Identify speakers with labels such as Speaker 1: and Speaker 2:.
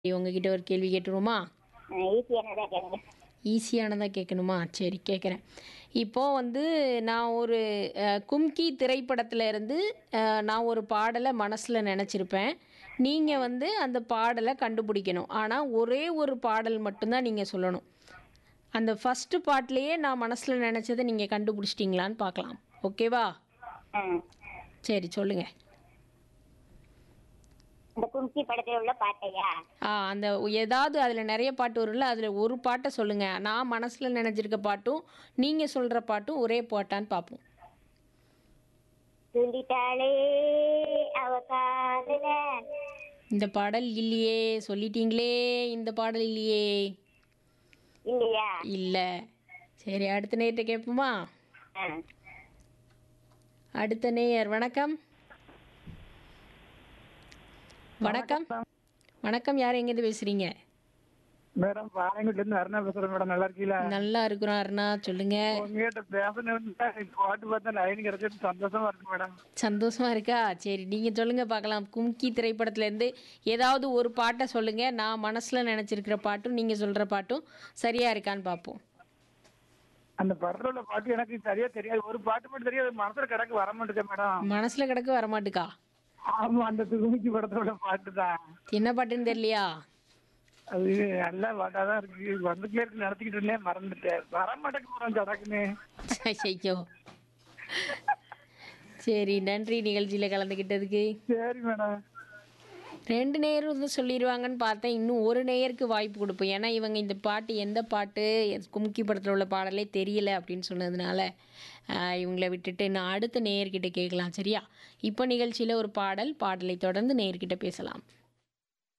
Speaker 1: உங்ககிட்ட ஒரு கேள்வி கேட்டுருவோமா
Speaker 2: ஈஸியானதா கேளுங்க
Speaker 1: ஈஸியானதாக கேட்கணுமா சரி கேட்குறேன் இப்போது வந்து நான் ஒரு அஹ், கும்கி திரைப்படத்தில் இருந்து அஹ், நான் ஒரு பாடலை மனசில் நினச்சிருப்பேன் நீங்கள் வந்து அந்த பாடலை கண்டுபிடிக்கணும் ஆனால் ஒரே ஒரு பாடல் மட்டும்தான் நீங்கள் சொல்லணும் அந்த ஃபஸ்ட்டு பாட்டிலேயே நான் மனசில் நினச்சதை நீங்கள் கண்டுபிடிச்சிட்டிங்களான்னு பார்க்கலாம் ஓகேவா
Speaker 2: ம்.
Speaker 1: சரி சொல்லுங்கள்
Speaker 2: இந்த கும்கி படத்துல உள்ள பாட்டையா
Speaker 1: ஆ அந்த ஏதாவது அதில் நிறைய பாட்டு வரும்ல அதில் ஒரு பாட்டை சொல்லுங்கள் நான் மனசில் நினச்சிருக்க பாட்டும் நீங்கள் சொல்கிற பாட்டும் ஒரே பாட்டான்னு பார்ப்போம்
Speaker 2: தூண்டிட்டாளே அவ காதல
Speaker 1: இந்த பாடல் இல்லையே சொல்லிட்டீங்களே இந்த பாடல் இல்லையே
Speaker 2: இல்லையா
Speaker 1: இல்லை சரி அடுத்த நேயர்கிட்ட கேட்போமா
Speaker 2: ஆ.
Speaker 1: அடுத்த நேயர் வணக்கம் வணக்கம் வணக்கம் யார் எங்கேருந்து பேசுகிறீங்க
Speaker 3: மேடம் பாளையங்குடில இருந்து அருணா பேசுறேன் மேடம் நல்லா இருக்கீங்களா
Speaker 1: நல்லா இருக்கிறோம் அருணா சொல்லுங்க
Speaker 3: உங்ககிட்ட பேசணும் பாட்டு பார்த்தா லைன் கிடைச்சது சந்தோஷமா இருக்கு மேடம்
Speaker 1: சந்தோஷமா இருக்கா சரி நீங்கள் சொல்லுங்க பார்க்கலாம் கும்கி திரைப்படத்துலேருந்து ஏதாவது ஒரு பாட்டை சொல்லுங்க நான் மனசில் நினச்சிருக்கிற பாட்டும் நீங்கள் சொல்கிற பாட்டும் சரியா இருக்கான்னு பார்ப்போம்
Speaker 3: அந்த படத்தோட பாட்டு எனக்கு சரியா தெரியாது ஒரு பாட்டு மட்டும் தெரியாது மனசுல கிடக்கு வர மாட்டேங்குது மேடம்
Speaker 1: மனசில் கிடக்க வரமாட்டுக்கா
Speaker 3: ஆமா அந்த துகுமிக்கு படத்தோட பாட்டு தான்
Speaker 1: என்ன பாட்டுன்னு தெரியலையா
Speaker 3: அது நல்ல பாட்டா தான் இருக்கு வந்துட்டே இருக்கு நடத்திக்கிட்டு இருந்தேன் மறந்துட்டேன் வர மாட்டேங்க மேடம் சடக்குன்னு
Speaker 1: ஐயோ சரி நன்றி நிகழ்ச்சியில் கலந்துக்கிட்டதுக்கு
Speaker 3: சரி மேடம்
Speaker 1: ரெண்டு நேயரும் வந்து சொல்லிடுவாங்கன்னு பார்த்தேன் இன்னும் ஒரு நேயருக்கு வாய்ப்பு கொடுப்போம் ஏன்னா இவங்க இந்த பாட்டு எந்த பாட்டு கும்கி படத்தில் உள்ள பாடலே தெரியல அப்படின்னு சொன்னதுனால ஆஹ், இவங்கள விட்டுட்டு நான் அடுத்த நேயர்கிட்ட கேட்கலாம் சரியா இப்போ நிகழ்ச்சியில் ஒரு பாடல் பாடலை தொடர்ந்து நேயர்கிட்ட பேசலாம்